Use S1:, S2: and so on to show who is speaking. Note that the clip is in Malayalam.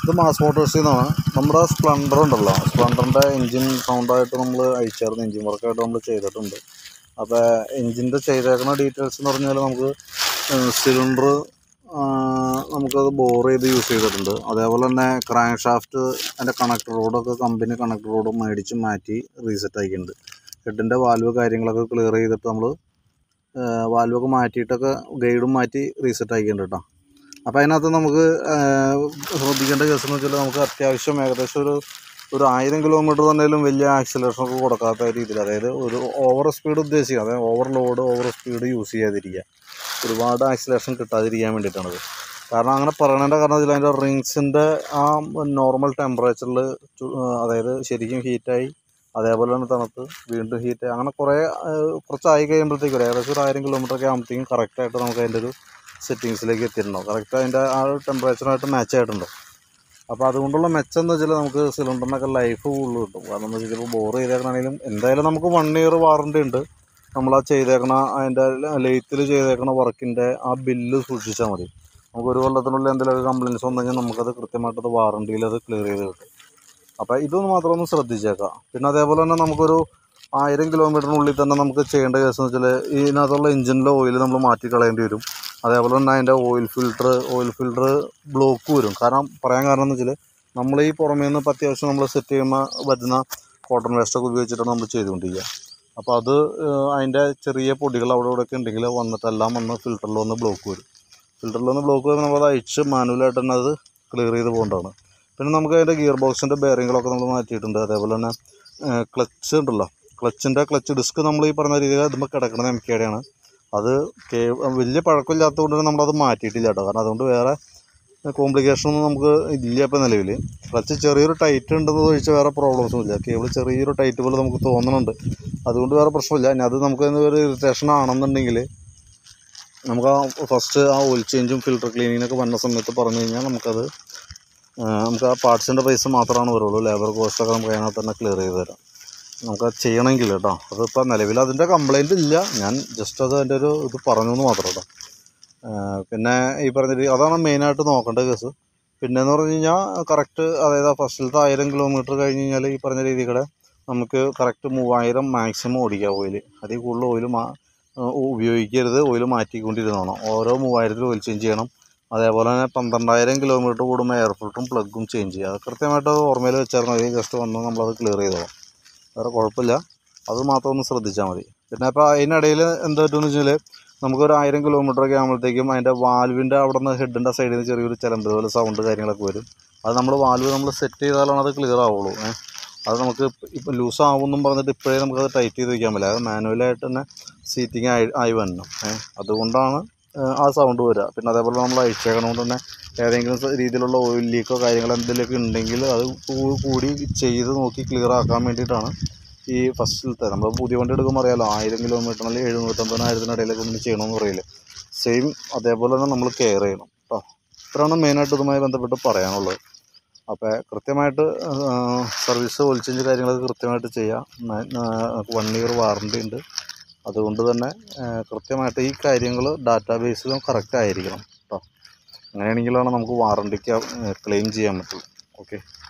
S1: ഇത് മാസ് മോട്ടോഴ്സിൽ നിന്നാണ് നമ്മുടെ സ്പ്ലൻഡർ ഉണ്ടല്ലോ സ്പ്ലൻഡറിൻ്റെ എൻജിൻ സൗണ്ടായിട്ട് നമ്മൾ അയച്ചായിരുന്നു എൻജിൻ വർക്കായിട്ട് നമ്മൾ ചെയ്തിട്ടുണ്ട് അപ്പോൾ എൻജിൻ്റെ ചെയ്തേക്കുന്ന ഡീറ്റെയിൽസ് എന്ന് പറഞ്ഞാൽ നമുക്ക് സിലിണ്ടർ നമുക്കത് ബോർ ചെയ്ത് യൂസ് ചെയ്തിട്ടുണ്ട് അതേപോലെ തന്നെ ക്രാങ്ക് ഷാഫ്റ്റ് അതിൻ്റെ കണക്ടർ റോഡൊക്കെ കമ്പനി കണക്ടർ റോഡ് മേടിച്ച് മാറ്റി റീസെറ്റ് ആക്കിയിട്ടുണ്ട് ഹെഡിൻ്റെ വാൽവ് കാര്യങ്ങളൊക്കെ ക്ലിയർ ചെയ്തിട്ട് നമ്മൾ വാൽവൊക്കെ മാറ്റിയിട്ടൊക്കെ ഗൈഡും മാറ്റി റീസെറ്റ് ആക്കിയിട്ടുണ്ട് കേട്ടോ അപ്പോൾ അതിനകത്ത് നമുക്ക് ശ്രദ്ധിക്കേണ്ട കേസ് എന്ന് വെച്ചാൽ നമുക്ക് അത്യാവശ്യം ഏകദേശം ഒരു ഒരു ആയിരം കിലോമീറ്റർ തന്നെയും വലിയ ആക്സിലേഷൻ ഒക്കെ കൊടുക്കാത്ത രീതിയിൽ അതായത് ഒരു ഓവർ സ്പീഡ് ഉദ്ദേശിക്കുക അതായത് overload over speed use ചെയ്യാതിരിക്കുക ഒരുപാട് ആക്സിലേഷൻ കിട്ടാതിരിക്കാൻ വേണ്ടിയിട്ടാണത് കാരണം അങ്ങനെ പറയണതിൻ്റെ കാരണം വെച്ചാൽ അതിൻ്റെ റിങ്സിൻ്റെ ആ നോർമൽ ടെമ്പറേച്ചറിൽ അതായത് ശരിക്കും ഹീറ്റായി അതേപോലെ തന്നെ തണുത്ത് വീണ്ടും ഹീറ്റ് അങ്ങനെ കുറേ കുറച്ചായി കഴിയുമ്പോഴത്തേക്കും ഒരു ഏകദേശം ഒരു ആയിരം കിലോമീറ്റർ ഒക്കെ ആകുമ്പോഴത്തേക്കും കറക്റ്റായിട്ട് നമുക്ക് അതിൻ്റെ ഒരു സെറ്റിങ്സിലേക്ക് എത്തിയിട്ടുണ്ടാവും കറക്റ്റ് അതിൻ്റെ ആ ടെമ്പറേച്ചറായിട്ട് മാച്ച് ആയിട്ടുണ്ട് അപ്പോൾ അതുകൊണ്ടുള്ള മെച്ചം എന്ന് വെച്ചാൽ നമുക്ക് സിലിണ്ടറിനൊക്കെ ലൈഫ് കൂടുതൽ കിട്ടും കാരണം എന്ന് വെച്ചാൽ ഇപ്പോൾ ബോർ ചെയ്തേക്കണമെങ്കിലും എന്തായാലും നമുക്ക് വൺ ഇയർ വാറണ്ടി ഉണ്ട് നമ്മൾ ആ ചെയ്തേക്കണ അതിൻ്റെ ലെയ്ത്തിൽ ചെയ്തേക്കണ വർക്കിൻ്റെ ആ ബില്ല് സൂക്ഷിച്ചാൽ മതി നമുക്ക് ഒരു കൊല്ലത്തിനുള്ളിൽ എന്തെങ്കിലുമൊക്കെ കംപ്ലയിൻസ് വന്നു കഴിഞ്ഞാൽ നമുക്കത് കൃത്യമായിട്ടത് വാറണ്ടിയിൽ അത് ക്ലിയർ ചെയ്ത് കിട്ടും അപ്പോൾ ഇതൊന്ന് മാത്രം ഒന്ന് ശ്രദ്ധിച്ചേക്കാം പിന്നെ അതേപോലെ തന്നെ നമുക്കൊരു ആയിരം കിലോമീറ്ററിനുള്ളിൽ തന്നെ നമുക്ക് ചെയ്യേണ്ട കേസ് എന്ന് വെച്ചാൽ ഇതിനകത്തുള്ള എഞ്ചിനിലെ ഓയിൽ നമ്മൾ മാറ്റി കളയേണ്ടി വരും അതേപോലെ തന്നെ അതിൻ്റെ oil filter oil filter block വരും കാരണം പറയാൻ കാരണം എന്ന് വെച്ചാൽ നമ്മൾ ഈ പുറമേ നിന്ന് ഇപ്പം അത്യാവശ്യം നമ്മൾ സെറ്റ് ചെയ്യുമ്പോൾ പറ്റുന്ന കോട്ടൺ വേസ്റ്റൊക്കെ ഉപയോഗിച്ചിട്ടാണ് നമ്മൾ ചെയ്തുകൊണ്ടിരിക്കുക അപ്പോൾ അത് അതിൻ്റെ ചെറിയ പൊടികൾ അവിടെ ഇവിടെയൊക്കെ ഉണ്ടെങ്കിൽ വന്നിട്ടെല്ലാം വന്ന് ഫിൽറ്ററിൽ വന്ന് ബ്ലോക്ക് വരും ഫിൽറ്ററിൽ വന്ന് ബ്ലോക്ക് വരുമ്പോൾ നമ്മൾ അത് അയച്ച് മാനുവലായിട്ട് തന്നെ അത് ക്ലിയർ ചെയ്ത് പോകേണ്ടതാണ് പിന്നെ നമുക്ക് അതിൻ്റെ ഗിയർ ബോക്സിൻ്റെ ബെയറിങ്ങുകളൊക്കെ നമ്മൾ മാറ്റിയിട്ടുണ്ട് അതേപോലെ തന്നെ ക്ലച്ച് ഉണ്ടല്ലോ ക്ലച്ചിൻ്റെ ക്ലച്ച് ഡിസ്ക് നമ്മൾ ഈ പറഞ്ഞ രീതിയിൽ അതുമ്പോൾ കിടക്കുന്നത് എം കെയുടെയാണ് അത് കേ വലിയ പഴക്കമില്ലാത്തത് കൊണ്ട് നമ്മളത് മാറ്റിയിട്ടില്ല കേട്ടോ കാരണം അതുകൊണ്ട് വേറെ കോംപ്ലിക്കേഷൻ ഒന്നും നമുക്ക് ഇല്ല ഇപ്പം നിലവിൽ ക്ലച്ച് ചെറിയൊരു ടൈറ്റ് ഉണ്ടെന്ന് ഒഴിച്ച് വേറെ പ്രോബ്ലംസും ഇല്ല കേബിൾ ചെറിയൊരു ടൈറ്റ് പോലെ നമുക്ക് തോന്നുന്നുണ്ട് അതുകൊണ്ട് വേറെ പ്രശ്നമില്ല ഇനി അത് നമുക്ക് ഒരു ഇറിറ്റേഷൻ ആണെന്നുണ്ടെങ്കിൽ നമുക്ക് ആ ഫസ്റ്റ് ആ ഓയിൽ ചേഞ്ചും ഫിൽട്ടർ ക്ലീനിങ്ങിനൊക്കെ വന്ന സമയത്ത് പറഞ്ഞു കഴിഞ്ഞാൽ നമുക്കത് നമുക്ക് ആ പാർട്സിൻ്റെ പൈസ മാത്രമാണ് വരുള്ളൂ ലേബർ കോസ്റ്റൊക്കെ നമുക്ക് അതിനകത്ത് തന്നെ ക്ലിയർ ചെയ്ത് തരാം നമുക്ക് ചെയ്യണമെങ്കിൽ കേട്ടോ അതിപ്പോൾ നിലവിൽ അതിൻ്റെ കംപ്ലൈൻറ്റ് ഇല്ല ഞാൻ ജസ്റ്റ് അത് അതിൻ്റെ ഒരു ഇത് പറഞ്ഞു എന്ന് മാത്രം കേട്ടോ പിന്നെ ഈ പറഞ്ഞ രീതി അതാണ് മെയിനായിട്ട് നോക്കേണ്ട കേസ് പിന്നെ എന്ന് പറഞ്ഞു കഴിഞ്ഞാൽ കറക്റ്റ് അതായത് ആ ഫസ്റ്റിലത്തെ ആയിരം കിലോമീറ്റർ കഴിഞ്ഞ് കഴിഞ്ഞാൽ ഈ പറഞ്ഞ രീതികളെ നമുക്ക് കറക്റ്റ് മൂവായിരം മാക്സിമം ഓടിക്കാം ഓയിൽ അതിൽ കൂടുതൽ ഓയിൽ മാ ഉപയോഗിക്കരുത് ഓയിൽ മാറ്റിക്കൊണ്ടിരുന്നതാണ് ഓരോ മൂവായിരത്തിൽ ഓയിൽ ചേഞ്ച് ചെയ്യണം അതേപോലെ തന്നെ പന്ത്രണ്ടായിരം കിലോമീറ്റർ കൂടുമ്പോൾ എയർ ഫിൽറ്ററും പ്ലഗും ചേഞ്ച് ചെയ്യുക അത് കൃത്യമായിട്ട് അത് ഓർമ്മയിൽ വെച്ചാൽ മതി ജസ്റ്റ് വന്ന് നമ്മളത് ക്ലിയർ ചെയ്തോളാം വേറെ കുഴപ്പമില്ല അത് മാത്രം ഒന്ന് ശ്രദ്ധിച്ചാൽ മതി പിന്നെ അപ്പോൾ അതിനിടയിൽ എന്താ പറ്റുമെന്ന് വെച്ചാൽ നമുക്കൊരു ആയിരം കിലോമീറ്റർ ഒക്കെ ആകുമ്പോഴത്തേക്കും അതിൻ്റെ വാൽവിൻ്റെ അവിടെ നിന്ന് ഹെഡിൻ്റെ സൈഡിൽ നിന്ന് ചെറിയൊരു ചിലമ്പ് പോലെ സൗണ്ട് കാര്യങ്ങളൊക്കെ വരും അത് നമ്മൾ വാൽവ് നമ്മൾ സെറ്റ് ചെയ്താലാണ് അത് ക്ലിയർ ആവുള്ളൂ ഏഹ് അത് നമുക്ക് ഇപ്പം ലൂസ് ആവുമെന്നും പറഞ്ഞിട്ട് ഇപ്പോഴേ നമുക്കത് ടൈറ്റ് ചെയ്ത് വയ്ക്കാൻ പറ്റില്ല അത് മാനുവലായിട്ട് തന്നെ സീറ്റിംഗ് ആയി ആയി വരണം ഏഹ് അതുകൊണ്ടാണ് ആ സൗണ്ട് വരിക പിന്നെ അതേപോലെ നമ്മൾ അഴിച്ചേക്കണോണ്ട് തന്നെ ഏതെങ്കിലും രീതിയിലുള്ള ഓയിൽ ലീക്കോ കാര്യങ്ങളോ എന്തെങ്കിലുമൊക്കെ ഉണ്ടെങ്കിൽ അത് കൂടി ചെയ്ത് നോക്കി ക്ലിയർ ആക്കാൻ വേണ്ടിയിട്ടാണ് ഈ ഫസ്റ്റിലത്തെ നമ്മൾ പുതിയ വണ്ടി എടുക്കുമ്പോൾ അറിയാലോ ആയിരം കിലോമീറ്റർ അല്ലെങ്കിൽ എഴുന്നൂറ്റമ്പതിനായിരത്തിന് ഇടയിലൊക്കെ നമ്മൾ ചെയ്യണമെന്ന് പറയില്ല സെയിം അതേപോലെ തന്നെ നമ്മൾ കെയർ ചെയ്യണം കേട്ടോ ഇത്രയാണ് മെയിനായിട്ട് ഇതുമായി ബന്ധപ്പെട്ട് പറയാനുള്ളത് അപ്പോൾ കൃത്യമായിട്ട് സർവീസ് ഓയിൽ ചേഞ്ച് കാര്യങ്ങളൊക്കെ കൃത്യമായിട്ട് ചെയ്യാം വൺ ഇയർ വാറണ്ടി ഉണ്ട് അതുകൊണ്ട് തന്നെ കൃത്യമായിട്ട് ഈ കാര്യങ്ങൾ ഡാറ്റാ ബേസിലും കറക്റ്റ് ആയിരിക്കണം കേട്ടോ അങ്ങനെയാണെങ്കിലാണ് നമുക്ക് വാറണ്ടിക്ക് ക്ലെയിം ചെയ്യാൻ പറ്റുള്ളൂ ഓക്കെ